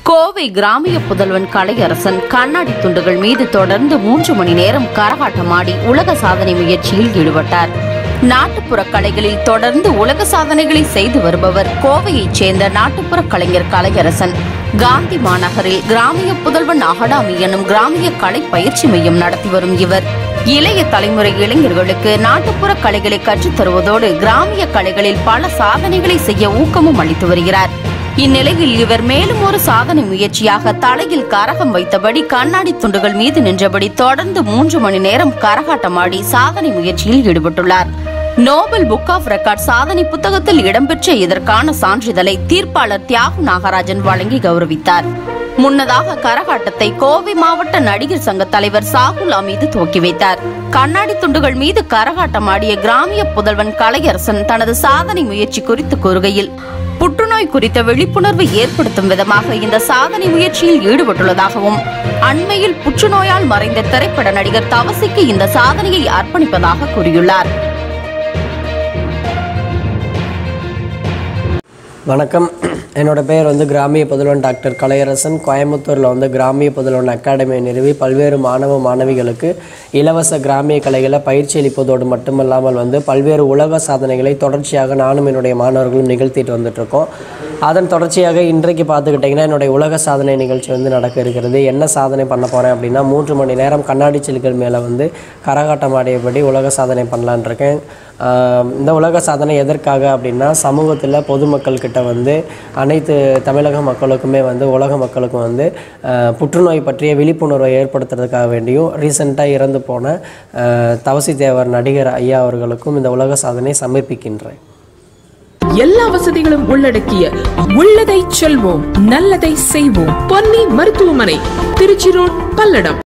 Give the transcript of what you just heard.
கோவை கிராமிய புதல்வன் கலையரசன் கண்ணாடி துண்டுகள் மீது தொடர்ந்து மூன்று மணி நேரம் கரகாட்டமாடி உலக சாதனை முயற்சியில் ஈடுபட்டார் நாட்டுப்புற கலைகளில் தொடர்ந்து உலக சாதனைகளை செய்து வருபவர் கோவையைச் சேர்ந்த நாட்டுப்புற கலைஞர் கலையரசன் காந்தி மாநகரில் கிராமிய புதல்வன் அகாடமி எனும் கிராமிய கலை பயிற்சி மையம் நடத்தி வரும் இவர் இளைய தலைமுறை இளைஞர்களுக்கு நாட்டுப்புற கலைகளை கற்றுத் தருவதோடு கிராமிய கலைகளில் பல சாதனைகளை செய்ய ஊக்கமும் அளித்து வருகிறார் இந்நிலையில் இவர் மேலும் ஒரு சாதனை முயற்சியாக தலையில் கரகம் வைத்தபடி கண்ணாடி துண்டுகள் மீது நின்றபடி தொடர்ந்து மூன்று மணி நேரம் கரகாட்டமாடி சாதனை முயற்சியில் ஈடுபட்டுள்ளார் நோபல் புக் ஆஃப் ரெக்கார்ட் சாதனை புத்தகத்தில் இடம்பெற்ற இதற்கான சான்றிதழை தீர்ப்பாளர் தியாகு நாகராஜன் வழங்கி கௌரவித்தார் முன்னதாக கரகாட்டத்தை கோவை மாவட்ட நடிகர் சங்க தலைவர் சாகுல் அமீது துவக்கி வைத்தார் கண்ணாடி துண்டுகள் மீது கரகாட்டமாடிய கிராமிய புதல்வன் கலையரசன் தனது சாதனை முயற்சி குறித்து கூறுகையில் புற்றுநோய் குறித்த விழிப்புணர்வை ஏற்படுத்தும் விதமாக இந்த சாதனை முயற்சியில் ஈடுபட்டுள்ளதாகவும் அண்மையில் புற்றுநோயால் மறைந்த திரைப்பட நடிகர் தவசிக்கு இந்த சாதனையை அர்ப்பணிப்பதாக கூறியுள்ளார் வணக்கம் என்னோட பேர் வந்து கிராமிய புதல்வன் டாக்டர் கலையரசன் கோயம்புத்தூரில் வந்து கிராமிய புதல்வன் அகாடமியை நிறுவி பல்வேறு மாணவ மாணவிகளுக்கு இலவச கிராமிய கலைகளை பயிற்சி அளிப்பதோடு மட்டுமல்லாமல் வந்து பல்வேறு உலக சாதனைகளை தொடர்ச்சியாக நானும் என்னுடைய மாணவர்களும் நிகழ்த்திட்டு வந்துட்டுருக்கோம் அதன் தொடர்ச்சியாக இன்றைக்கு பார்த்துக்கிட்டிங்கன்னா என்னுடைய உலக சாதனை நிகழ்ச்சி வந்து நடக்க இருக்கிறது என்ன சாதனை பண்ண போகிறேன் அப்படின்னா மூன்று மணி நேரம் கண்ணாடி சிலுக்கள் மேலே வந்து கரகாட்டம் ஆடியபடி உலக சாதனை பண்ணலான் இருக்கேன் ஆஹ் இந்த உலக சாதனை எதற்காக அப்படின்னா சமூகத்தில் பொதுமக்கள் கிட்ட வந்து அனைத்து தமிழக மக்களுக்குமே வந்து உலக மக்களுக்கும் வந்து ஆஹ் புற்றுநோய் பற்றிய விழிப்புணர்வை ஏற்படுத்துறதுக்காக வேண்டியும் ரீசெண்டாக இறந்து போன ஆஹ் தவசி தேவர் நடிகர் ஐயா அவர்களுக்கும் இந்த உலக சாதனை சமர்ப்பிக்கின்றேன் எல்லா வசதிகளும் உள்ளடக்கிய உள்ளதை செல்வோம் நல்லதை செய்வோம் பொன்னி மருத்துவமனை திருச்சி ரோட் பல்லடம்